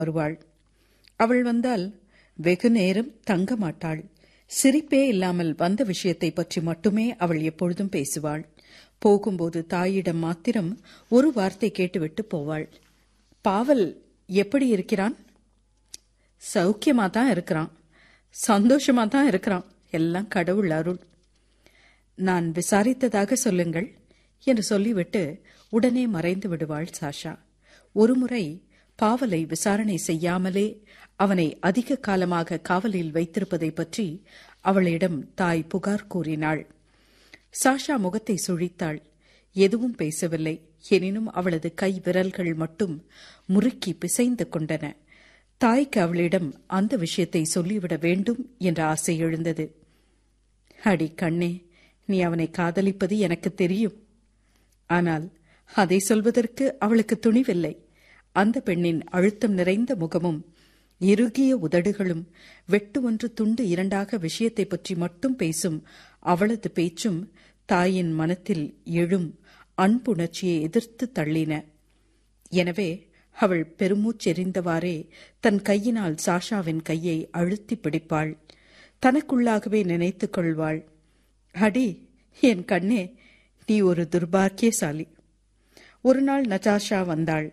வருவாள் அவள் வந்தால் வெகு நேரம் தங்க மாட்டாள் சிரிப்பே இல்லாமல் வந்த விஷயத்தை பற்றி மட்டுமே அவள் எப்பொழுதும் பேசுவாள் போகும்போது தாயிடம் மாத்திரம் ஒரு வார்த்தை கேட்டுவிட்டு போவாள் பாவல் எப்படி இருக்கிறான் சௌக்கியமா தான் இருக்கிறான் சந்தோஷமா தான் இருக்கிறான் எல்லாம் கடவுள் அருள் நான் விசாரித்ததாக சொல்லுங்கள் என்று சொல்லிவிட்டு உடனே மறைந்து விடுவாள் சாஷா ஒருமுறை பாவலை விசாரணை செய்யாமலே அவனை அதிக காலமாக காவலில் வைத்திருப்பதை பற்றி அவளிடம் தாய் புகார் கூறினாள் சாஷா முகத்தை சுழித்தாள் எதுவும் பேசவில்லை எனினும் அவளது கை விரல்கள் மட்டும் முறுக்கி பிசைந்து கொண்டன தாய்க்கு அவளிடம் அந்த விஷயத்தை சொல்லிவிட வேண்டும் என்ற ஆசை எழுந்தது அடி கண்ணே நீ அவனை காதலிப்பது எனக்கு தெரியும் ஆனால் அதை சொல்வதற்கு அவளுக்கு துணிவில்லை அந்த பெண்ணின் அழுத்தம் நிறைந்த முகமும் இறுகிய உதடுகளும் வெட்டு ஒன்று துண்டு இரண்டாக விஷயத்தை பற்றி மட்டும் பேசும் அவளது பேச்சும் தாயின் மனத்தில் எழும் அன்புணர்ச்சியை எதிர்த்து தள்ளின எனவே அவள் பெருமூச்செறிந்தவாறே தன் கையினால் சாஷாவின் கையை அழுத்தி பிடிப்பாள் தனக்குள்ளாகவே நினைத்துக் கொள்வாள் அடி என் கண்ணே நீ ஒரு துர்பாக்கியசாலி ஒரு நாள் நஜாஷா வந்தாள்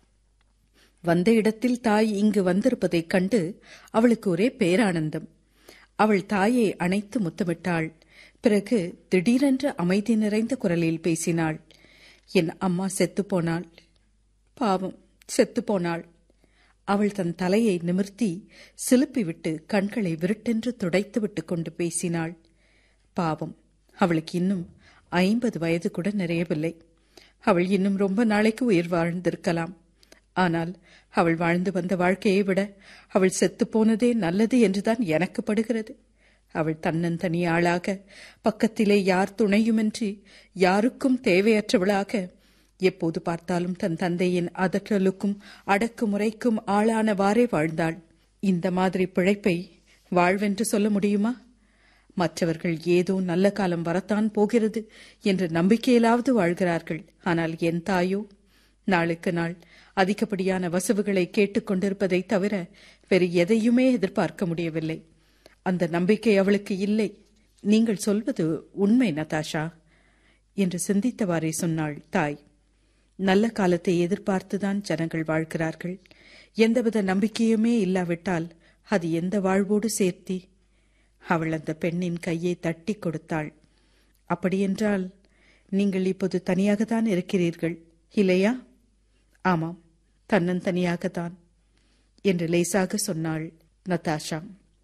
வந்த இடத்தில் தாய் இங்கு வந்திருப்பதைக் கண்டு அவளுக்கு ஒரே பேரானந்தம் அவள் தாயை அணைத்து முத்தமிட்டாள் பிறகு திடீரென்று அமைதி நிறைந்த குரலில் பேசினாள் என் அம்மா செத்துப்போனாள் பாவம் செத்துப்போனாள் அவள் தன் தலையை நிமிர்த்தி சிலுப்பிவிட்டு கண்களை விருட்டென்று துடைத்துவிட்டு கொண்டு பேசினாள் பாவம் அவளுக்கு இன்னும் ஐம்பது வயது கூட நிறையவில்லை அவள் இன்னும் ரொம்ப நாளைக்கு உயிர் வாழ்ந்திருக்கலாம் ஆனால் அவள் வாழ்ந்து வந்த வாழ்க்கையை விட அவள் செத்துப்போனதே நல்லது என்றுதான் எனக்கு படுகிறது அவள் தன்னந்தனி ஆளாக பக்கத்திலே யார் துணையுமின்றி யாருக்கும் தேவையற்றவளாக எப்போது பார்த்தாலும் தன் தந்தையின் அதற்றலுக்கும் அடக்குமுறைக்கும் ஆளானவாறே வாழ்ந்தாள் இந்த மாதிரி பிழைப்பை வாழ்வென்று சொல்ல முடியுமா மற்றவர்கள் ஏதோ நல்ல காலம் வரத்தான் போகிறது என்ற நம்பிக்கையிலாவது வாழ்கிறார்கள் ஆனால் என் தாயோ நாளுக்கு நாள் அதிகப்படியான வசவுகளை கேட்டுக்கொண்டிருப்பதை தவிர வேறு எதையுமே எதிர்பார்க்க முடியவில்லை அந்த நம்பிக்கை அவளுக்கு இல்லை நீங்கள் சொல்வது உண்மை நதாஷா என்று சிந்தித்தவாறே சொன்னாள் தாய் நல்ல காலத்தை எதிர்பார்த்துதான் ஜனங்கள் வாழ்கிறார்கள் எந்தவித நம்பிக்கையுமே இல்லாவிட்டால் அது எந்த வாழ்வோடு சேர்த்தி அவள் அந்த பெண்ணின் கையை தட்டி கொடுத்தாள் அப்படியென்றால் நீங்கள் இப்போது தனியாகத்தான் இருக்கிறீர்கள் இல்லையா ஆமாம் தன்னந்தனியாகத்தான் என்று லேசாக சொன்னாள் நதாஷா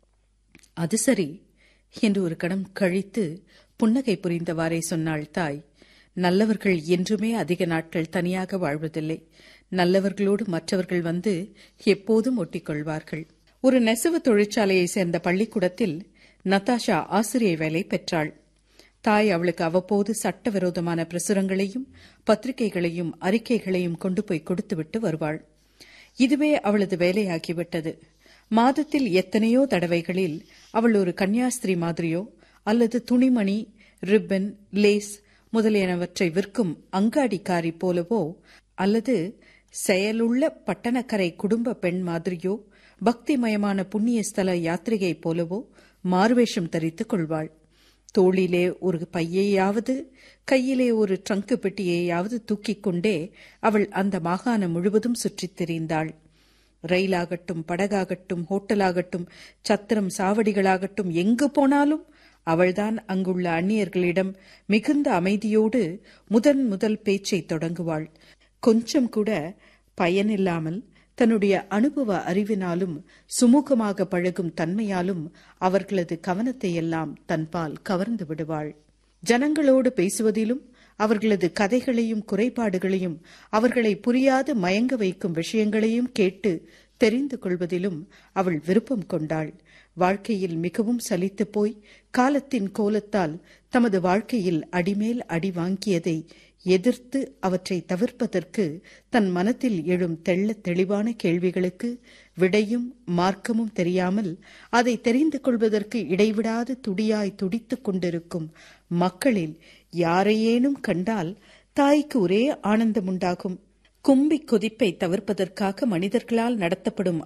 அது சரி என்று ஒரு கணம் கழித்து புன்னகை புரிந்தவாறே சொன்னாள் தாய் நல்லவர்கள் என்றுமே அதிக நாட்கள் தனியாக வாழ்வதில்லை நல்லவர்களோடு மற்றவர்கள் வந்து எப்போதும் ஒட்டிக்கொள்வார்கள் ஒரு நெசவு தொழிற்சாலையை சேர்ந்த பள்ளிக்கூடத்தில் நதாஷா ஆசிரியை வேலை பெற்றாள் தாய் அவளுக்கு அவ்வப்போது சட்டவிரோதமான பிரசுரங்களையும் பத்திரிகைகளையும் அறிக்கைகளையும் கொண்டு போய் கொடுத்துவிட்டு வருவாள் இதுவே அவளது வேலையாகிவிட்டது மாதத்தில் எத்தனையோ தடவைகளில் அவள் ஒரு கன்னியாஸ்திரி மாதிரியோ அல்லது துணிமணி ரிப்பன் லேஸ் முதலியனவற்றை விற்கும் அங்காடிக்காரி போலவோ அல்லது செயலுள்ள பட்டணக்கரை குடும்ப பெண் மாதிரியோ பக்திமயமான புண்ணிய ஸ்தல யாத்திரிகை போலவோ மாறுவேஷம் தரித்துக் கொள்வாள் தோளிலே ஒரு பையையாவது கையிலே ஒரு ட்ரங்கு பெட்டியையாவது தூக்கிக் கொண்டே அவள் அந்த மாகாணம் முழுவதும் சுற்றித் திரிந்தாள் ரயிலாகட்டும் படகாகட்டும் ஹோட்டலாகட்டும் சத்திரம் சாவடிகளாகட்டும் எங்கு போனாலும் அவள்தான் அங்குள்ள அந்நியர்களிடம் மிகுந்த அமைதியோடு முதன் முதல் பேச்சை தொடங்குவாள் கொஞ்சம் கூட பயனில்லாமல் தன்னுடைய அனுபவ அறிவினாலும் சுமூகமாக பழகும் தன்மையாலும் அவர்களது கவனத்தை எல்லாம் தன்பால் கவர்ந்து விடுவாள் ஜனங்களோடு பேசுவதிலும் அவர்களது கதைகளையும் குறைபாடுகளையும் அவர்களை புரியாது மயங்க வைக்கும் விஷயங்களையும் கேட்டு தெரிந்து கொள்வதிலும் அவள் விருப்பம் கொண்டாள் வாழ்க்கையில் மிகவும் சலித்து போய் காலத்தின் கோலத்தால் தமது வாழ்க்கையில் அடிமேல் அடி வாங்கியதை எதிர்த்து அவற்றை தவிர்ப்பதற்கு தன் மனத்தில் எழும் தெள்ள தெளிவான கேள்விகளுக்கு விடையும் மார்க்கமும் தெரியாமல் அதை தெரிந்து கொள்வதற்கு இடைவிடாது துடியாய் துடித்துக் கொண்டிருக்கும் மக்களில் யாரையேனும் கண்டால் தாய்க்கு ஒரே ஆனந்தம் உண்டாகும் கும்பி கொதிப்பை தவிர்ப்பதற்காக மனிதர்களால் நடத்தப்படும்